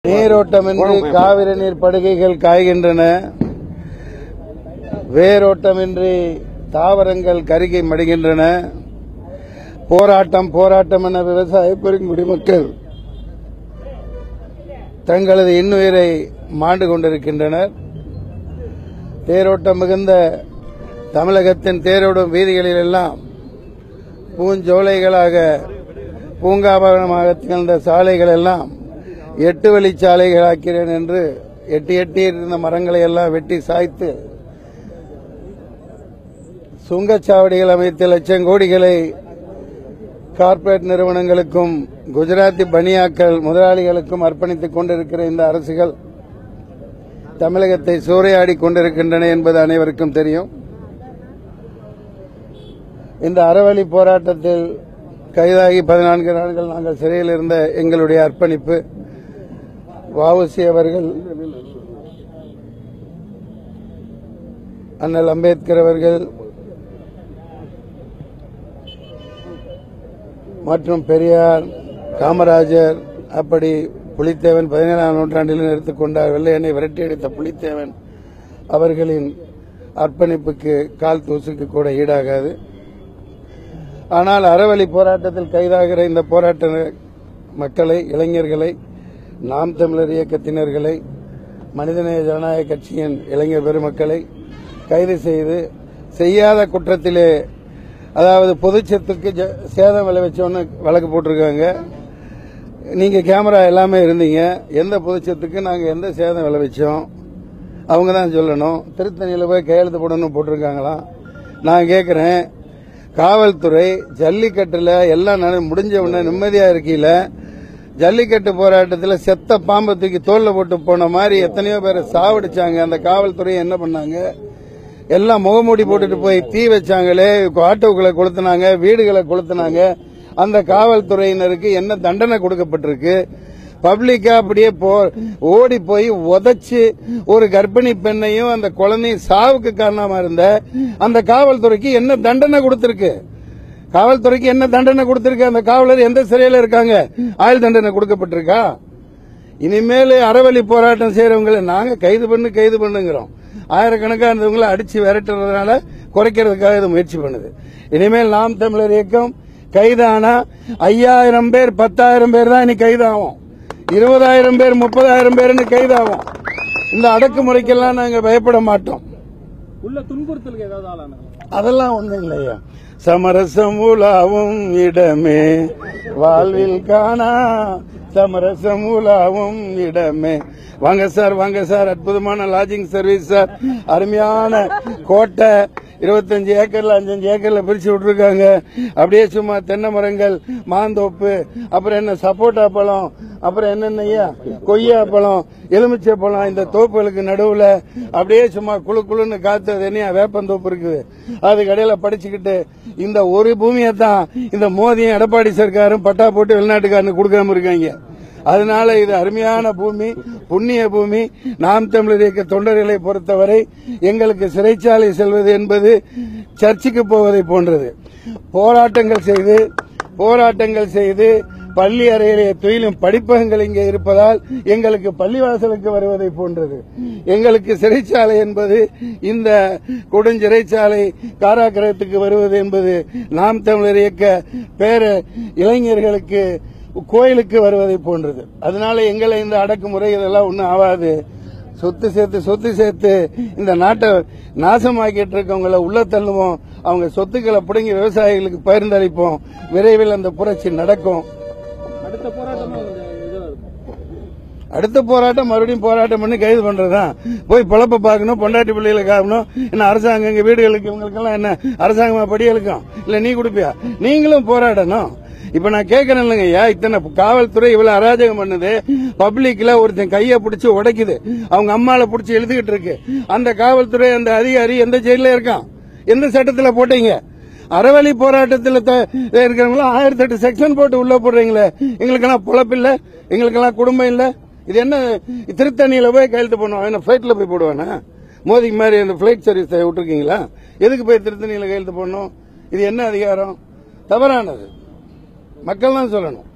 நீரோட்டமின்றி காவிரி நீர் படுகைகள் காய்கின்றன வேரோட்டமின்றி தாவரங்கள் கருகி மடிகின்றன போராட்டம் போராட்டம் என விவசாய பெருங்குடி மக்கள் தங்களது இன்னுயிரை மாண்டு கொண்டிருக்கின்றனர் தேரோட்டம் மிகுந்த தமிழகத்தின் தேரோடும் வீதிகளில் எல்லாம் பூஞ்சோலைகளாக பூங்காபரணமாக திகழ்ந்த சாலைகள் எல்லாம் எட்டு வழிச்சாலைகளாக்கிறேன் என்று எட்டி எட்டி இருந்த மரங்களை எல்லாம் வெட்டி சாய்த்து சுங்கச்சாவடிகள் அமைத்து லட்சம் கோடிகளை கார்ப்பரேட் நிறுவனங்களுக்கும் குஜராத்தி பனியாக்கள் முதலாளிகளுக்கும் அர்ப்பணித்துக் கொண்டிருக்கிற இந்த அரசுகள் தமிழகத்தை சூறையாடி கொண்டிருக்கின்றன என்பது அனைவருக்கும் தெரியும் இந்த அறவழி போராட்டத்தில் கைதாகி பதினான்கு நாட்கள் நாங்கள் சிறையில் இருந்த எங்களுடைய அர்ப்பணிப்பு வஉசி அவர்கள் அண்ணல் அம்பேத்கர் அவர்கள் மற்றும் பெரியார் காமராஜர் அப்படி புலித்தேவன் பதினேழாம் நூற்றாண்டில் எடுத்துக்கொண்டார் வெள்ளையனை விரட்டியடித்த புலித்தேவன் அவர்களின் அர்ப்பணிப்புக்கு கால் தூசுக்கு கூட ஈடாகாது ஆனால் அறவழி போராட்டத்தில் கைதாகிற இந்த போராட்ட மக்களை இளைஞர்களை நாம் தமிழர் இயக்கத்தினர்களை மனிதநேய ஜனநாயக கட்சியின் இளைஞர் பெருமக்களை கைது செய்து செய்யாத குற்றத்திலே அதாவது பொதுச்சத்துக்கு ஜ- சேதம் விளைவிச்சோன்னு வழக்கு போட்டிருக்காங்க நீங்க கேமரா எல்லாமே இருந்தீங்க எந்த பொதுச்சத்துக்கு நாங்க எந்த சேதம் விளைவிச்சோம் அவங்க தான் சொல்லணும் திருத்தணியில் போய் கையெழுத்து போடணும் போட்டிருக்காங்களாம் நான் கேட்குறேன் காவல்துறை ஜல்லிக்கட்டுல எல்லாம் நட- முடிஞ்ச உடனே நிம்மதியா இருக்கையில ஜல்லிக்கட்டு போராட்டத்தில் செத்த பாம்பை தூக்கி தோல்ல போட்டு போன மாதிரி எத்தனையோ பேரை சாவடிச்சாங்க அந்த காவல்துறை என்ன பண்ணாங்க எல்லாம் முகமூடி போட்டுட்டு போய் தீ வச்சாங்களே ஆட்டோக்களை கொளுத்துனாங்க வீடுகளை கொளுத்துனாங்க அந்த காவல்துறையினருக்கு என்ன தண்டனை கொடுக்கப்பட்டிருக்கு பப்ளிக்கா அப்படியே போ ஓடி போய் உதைச்சு ஒரு கர்ப்பிணி பெண்ணையும் அந்த குழந்தையும் சாவுக்கு காரணமா இருந்த அந்த காவல்துறைக்கு என்ன தண்டனை கொடுத்திருக்கு காவல்துறைக்கு என்ன தண்டனை கொடுத்திருக்கு அந்த காவலர் எந்த சிறையில இருக்காங்க ஆயுள் தண்டனை கொடுக்கப்பட்டிருக்கா இனிமேல் அறவழி போராட்டம் செய்யறவங்களை நாங்க கைது பண்ணு கைது பண்ணுங்கிறோம் ஆயிரக்கணக்கான இருந்தவங்களை அடிச்சு விரட்டுறதுனால குறைக்கிறதுக்காக இது முயற்சி பண்ணுது இனிமேல் நாம் தமிழர் இயக்கம் கைதானா ஐயாயிரம் பேர் பத்தாயிரம் பேர் தான் இனி கைதாகும் இருபதாயிரம் பேர் முப்பதாயிரம் பேர்னு கைதாகும் இந்த அடக்குமுறைக்கெல்லாம் நாங்க பயப்பட மாட்டோம் உள்ள துன்புறுத்தலுக்கு ஏதாவது ஆளான அதெல்லாம் ஒண்ணும் இல்லையா சமரசம் உலாவும் இடமே வாழ்வில் காணா சமரசம் உலாவும் இடமே வாங்க சார் வாங்க சார் அற்புதமான லாட்ஜிங் சர்வீஸ் சார் அருமையான கோட்டை இருபத்தஞ்சு ஏக்கர்ல அஞ்சஞ்சு ஏக்கர்ல பிரிச்சு விட்டுருக்காங்க அப்படியே சும்மா தென்னை மரங்கள் மாந்தோப்பு அப்புறம் என்ன சப்போட்டா பழம் அப்புறம் என்னென்னையா கொய்யா பழம் எலுமிச்சை பழம் இந்த தோப்புகளுக்கு நடுவுல அப்படியே சும்மா குளு குளுன்னு காத்து தனியா வேப்பந்தோப்பு இருக்குது அது கடையில படிச்சுக்கிட்டு இந்த ஒரு பூமியை தான் இந்த மோதியும் எடப்பாடி சர்க்காரும் பட்டா போட்டு வெளிநாட்டுக்காரனு கொடுக்காம இருக்காங்க அதனால இது அருமையான பூமி புண்ணிய பூமி நாம் தமிழர் இயக்க தொண்டர்களை பொறுத்தவரை எங்களுக்கு சிறைச்சாலை செல்வது என்பது சர்ச்சுக்கு போவதை போன்றது போராட்டங்கள் செய்து போராட்டங்கள் செய்து பள்ளி அறையிலே துயிலும் படிப்பகங்கள் இங்கே இருப்பதால் எங்களுக்கு பள்ளிவாசலுக்கு வருவதை போன்றது எங்களுக்கு சிறைச்சாலை என்பது இந்த கொடுஞ்சிறைச்சாலை காராக்கிரகத்துக்கு வருவது என்பது நாம் தமிழர் இயக்க பேர இளைஞர்களுக்கு கோயிலுக்கு வருவதை போன்றது அதனால எங்களை இந்த அடக்குமுறை இதெல்லாம் ஒன்றும் ஆகாது சொத்து சேர்த்து சொத்து சேர்த்து இந்த நாட்டை நாசமாக்கிட்டு இருக்கவங்கள உள்ள தள்ளுவோம் அவங்க சொத்துக்களை பிடுங்கி விவசாயிகளுக்கு பகிர்ந்தளிப்போம் விரைவில் அந்த புரட்சி நடக்கும் அடுத்த போராட்டமா இது இதுவா இருக்கும் அடுத்த போராட்டம் மறுபடியும் போராட்டம் பண்ணி கைது பண்றதுதான் போய் பொழப்ப பார்க்கணும் பொண்டாட்டி பிள்ளைகளை காக்கணும் என்ன அரசாங்கம் இங்க வீடுகளுக்கு இவங்களுக்கெல்லாம் என்ன அரசாங்கமா படி எழுக்கும் இல்ல நீ கொடுப்பியா நீங்களும் போராடணும் இப்ப நான் கேட்கறேன் இல்லைங்க ஐயா இத்தனை காவல்துறை இவ்வளவு அராஜகம் பண்ணுது பப்ளிக்ல ஒருத்தன் கைய பிடிச்சு உடைக்குது அவங்க அம்மால பிடிச்சி எழுதிக்கிட்டு இருக்கு அந்த காவல்துறை அந்த அதிகாரி எந்த ஜெயில இருக்கான் எந்த சட்டத்துல போட்டீங்க அறவழி போராட்டத்தில் இருக்கிறவங்களும் ஆயிரத்தி எட்டு செக்ஷன் போட்டு உள்ள போடுறீங்களே எங்களுக்கெல்லாம் பொழப்பு இல்ல எங்களுக்கெல்லாம் குடும்பம் இல்ல இது என்ன திருத்தணியில போய் கையெழுத்து பண்ணுவான் என்ன பிளைட்ல போய் போடுவானா மோதிக்கு மாதிரி அந்த பிளைட் சர்வீஸ் விட்டுருக்கீங்களா எதுக்கு போய் திருத்தணியில கையெழுத்து போடணும் இது என்ன அதிகாரம் தவறானது மக்கள் தான் சொல்லணும்